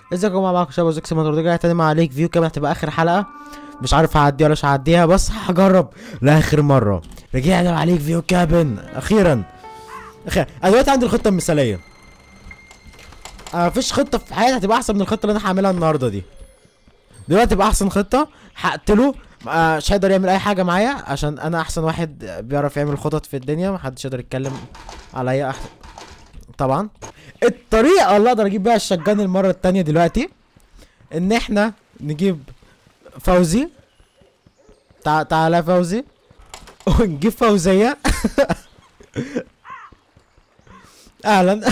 ازيكم مع معاكم شباب زوكس ماتور رجع تاني مع ليك فيو كمان هتبقى اخر حلقه مش عارف هعديها ولا مش هعديها بس هجرب لاخر مره رجعنا مع ليك فيو كابن اخيرا اخيرا انا دلوقتي عندي الخطه المثاليه آه مفيش خطه في حياتي هتبقى احسن من الخطه اللي انا هعملها النهارده دي دلوقتي تبقى احسن خطه هقتله آه، مش هيقدر يعمل اي حاجه معايا عشان انا احسن واحد بيعرف يعمل خطط في الدنيا محدش يقدر يتكلم عليا احسن طبعا الطريقه اللي اقدر اجيب بيها الشجان المره التانية دلوقتي ان احنا نجيب فوزي تع... تعالى يا فوزي ونجيب فوزيه اهلا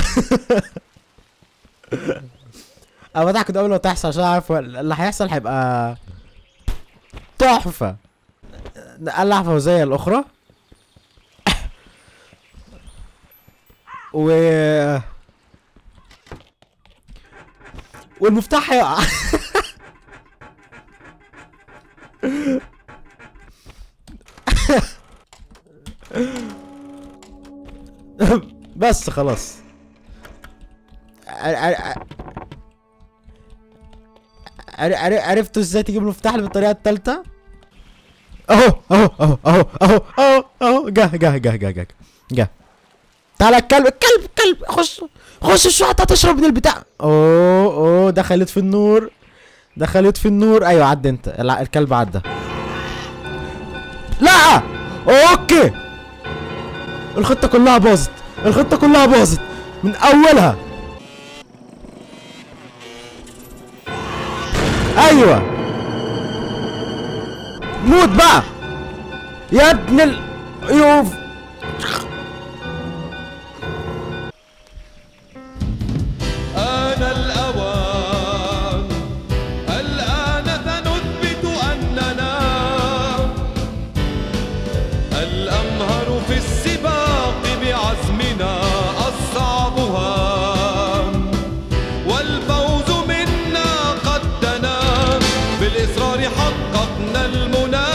انا بضحك من اول ما تحصل عشان اعرف اللي هيحصل هيبقى تحفه نقلع فوزيه الاخرى و والمفتاح هيقع بس خلاص ع- ع- عر- عر- عرفتوا ازاي تجيب المفتاح بالطريقه التالتة اهو اهو اهو اهو اهو اهو اهو جه جه جه جه جه جه تعالى الكلب الكلب الكلب خش خش شو حتى تشرب من البتاع اوه اوه دخلت في النور دخلت في النور ايوه عدى انت الع- الكلب عدى لا اوكي الخطه كلها باظت الخطه كلها باظت من اولها ايوه موت بقى يا ابن ال يوف آن الأوان الآن سنثبت أننا الأمهر في السباق بعزمنا أصعبها والفوز منا قد دنا بالإصرار حققنا المنى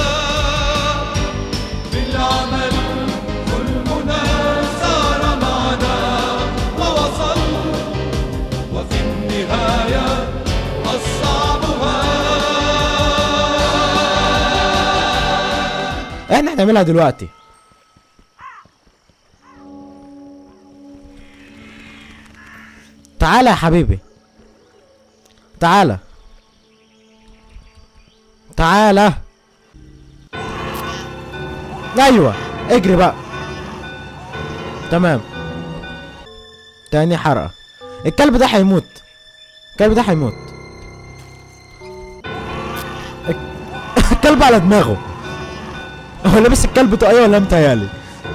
بالعمل حلمنا سار معنا ووصل وفي النهاية أصعبها احنا هنعملها دلوقتي تعالى يا حبيبي تعالى تعالى ايوه اجري بقى تمام تاني حرقة الكلب ده هيموت الكلب ده هيموت الكلب على دماغه هو لابس الكلب طاقية ولا متهيألي؟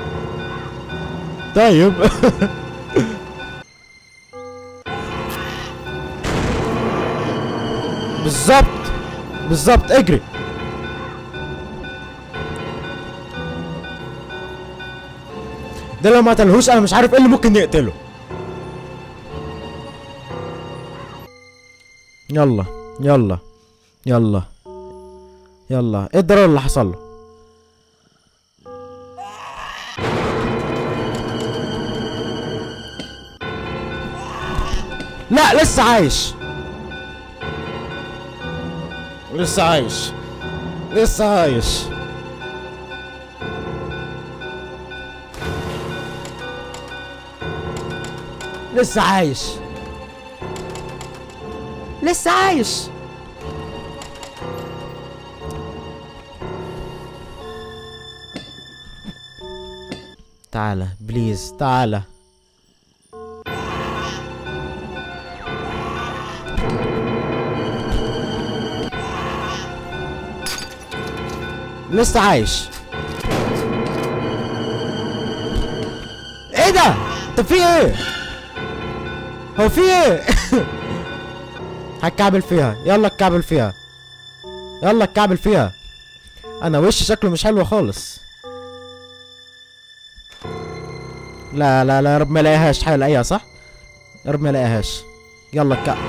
طيب بالظبط بالظبط اجري ده لو ما قتلهوش انا مش عارف ايه اللي ممكن يقتله يلا يلا يلا يلا ايه الضرر اللي حصل له لا لسه عايش لسه عايش لسه عايش لسه عايش لسه عايش تعالى بليز تعالى لسه عايش ايه ده طب في ايه هو في ايه هتكعبل فيها يلا اتكعبل فيها يلا اتكعبل فيها انا وشي شكله مش حلو خالص لا لا لا يا رب ما الاقيهاش حاول الاقيها صح يا رب ما الاقيهاش يلا اتكعبل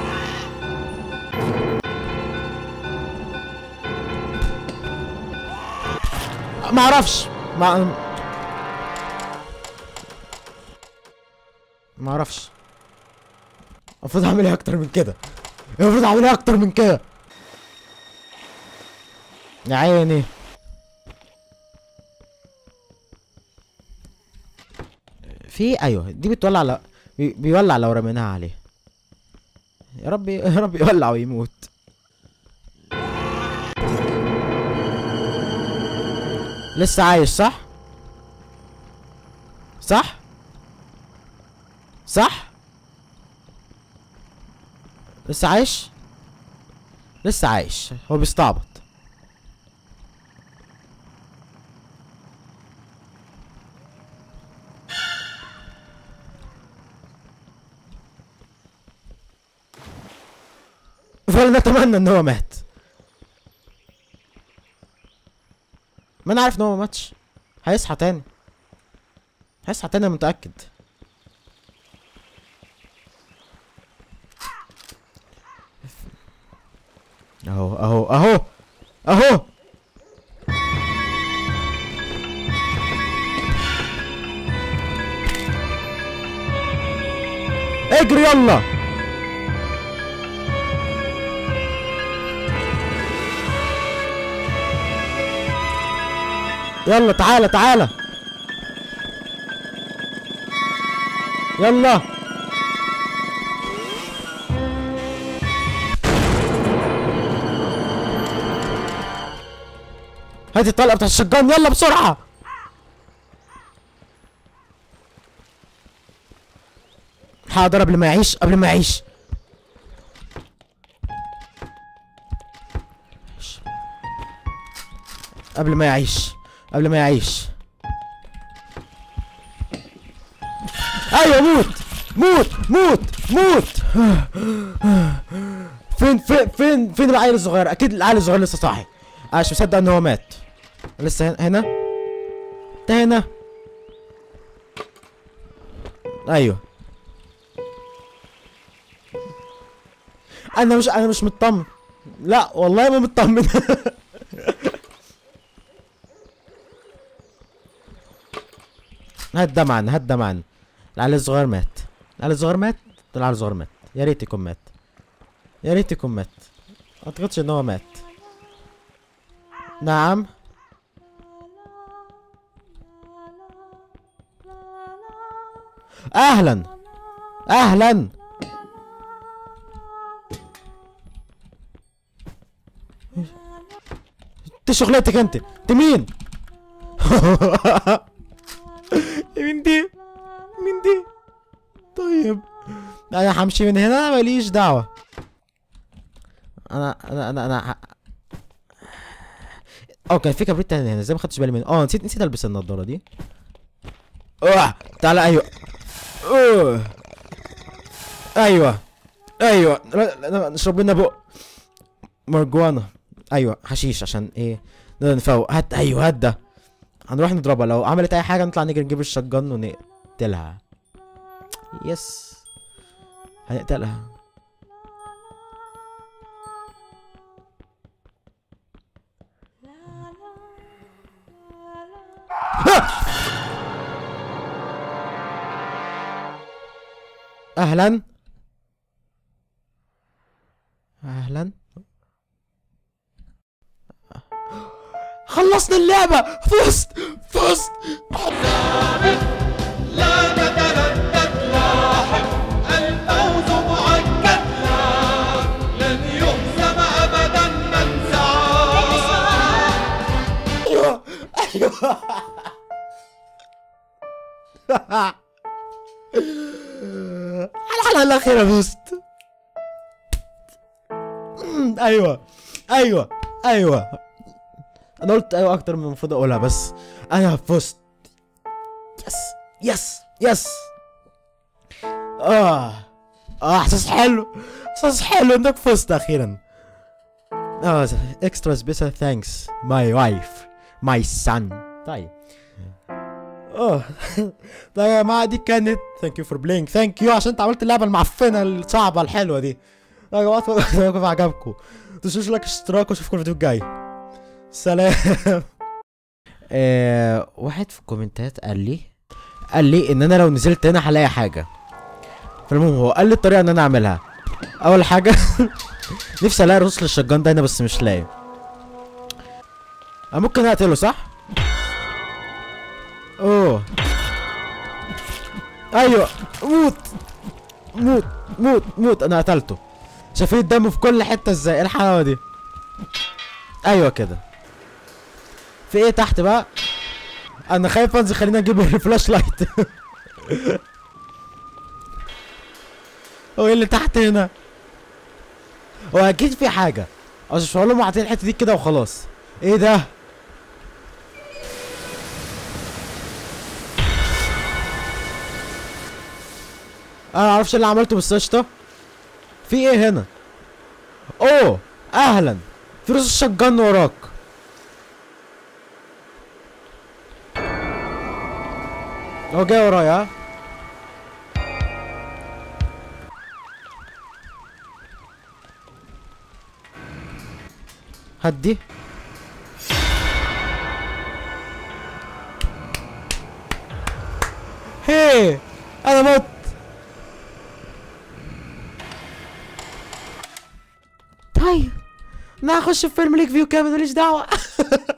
ما اعرفش ما ما اعرفش المفروض اعمل ايه اكتر من كده المفروض اعملها اكتر من كده يا عيني في ايوه دي بتولع ل... بي... بيولع لو رميناها عليه يا رب يا رب يولع ويموت لسه عايش صح صح صح لسه عايش لسه عايش هو بيستعبط فلنتمنى ان هو مات ما انا عارف ان هو ما ماتش هيصحى تاني هيصحى تاني انا متاكد اهو اهو اهو اهو اجري يلا يلا تعالى تعالى يلا هات الطلقه بتاع الشجان يلا بسرعه حاضر قبل ما يعيش قبل ما يعيش قبل ما يعيش قبل ما يعيش ايوه موت موت موت موت فين فين فين فين العيل الصغير اكيد العيل الصغير لسه صاحي انا مش مصدق ان هو مات لسه هنا- هنا ده هنا ايوه انا مش انا مش مطمن لا والله ما مطمن هات ده معنا هات ده معنا العيل الصغير مات العيل الصغير مات ده العيل الصغير مات يا ريت يكون مات يا ريت يكون مات ما اعتقدش ان هو مات نعم اهلا اهلا انت شغلتك انت انت مين مين دي مين دي طيب انا همشي من هنا ماليش دعوة انا انا انا انا ه- اه كان في كبريت تاني هنا ازاي ما خدتش بالي منه اه نسيت نسيت البس النضارة دي اوه تعالى ايوه اوه ايوه ايوه لا- لا- نشرب لنا بق مرجوانا ايوه حشيش عشان ايه نقدر نفوق هات ايوه هات ده هنروح نضربها لو عملت اي حاجه نطلع نجري نجيب الشجن ونقتلها يس هنقتلها اهلا اهلا خلصنا اللعبة فزت فزت لا تتردد لاحق الفوز مؤكد لا لن يهزم ابدا من سعى ايوه ايوه الحلقة الأخيرة فزت أمم، ايوه ايوه ايوه انا قلت ايوه اكتر من المفروض اقولها بس انا فزت يس يس يس اه اه احساس حلو احساس حلو انك فزت اخيرا اه اكسترا سبيشال ثانكس ماي وايف ماي سان طيب اه طيب يا جماعه دي كانت ثانك يو فور بلاينج ثانك يو عشان انت عملت اللعبه المعفنه الصعبه الحلوه دي يا جماعه اتمنى يكون عجبكم تنسوش لايك اشتراك واشوفكم الفيديو الجاي سلام آه واحد في الكومنتات قال لي قال لي ان انا لو نزلت هنا هلاقي حاجه فالمهم هو قال لي الطريقه ان انا اعملها اول حاجه نفسي الاقي رصاص للشجان ده هنا بس مش لاقي أنا ممكن اقتله صح اوه ايوه موت موت موت موت انا قتلته شايفين الدم في كل حته ازاي ايه الحلاوه دي ايوه كده في ايه تحت بقى انا خايف انزل خلينا نجيب الفلاش لايت هو ايه اللي تحت هنا هو اكيد في حاجه اصل مش هقول لهم اعطيني الحته دي كده وخلاص ايه ده انا معرفش اللي عملته بالسشطه في ايه هنا اوه اهلا في رصاص شجان وراك هو جاي ورايا ها هدي هي انا مت طيب انا هخش في فيلم ليك فيو كامل ماليش دعوه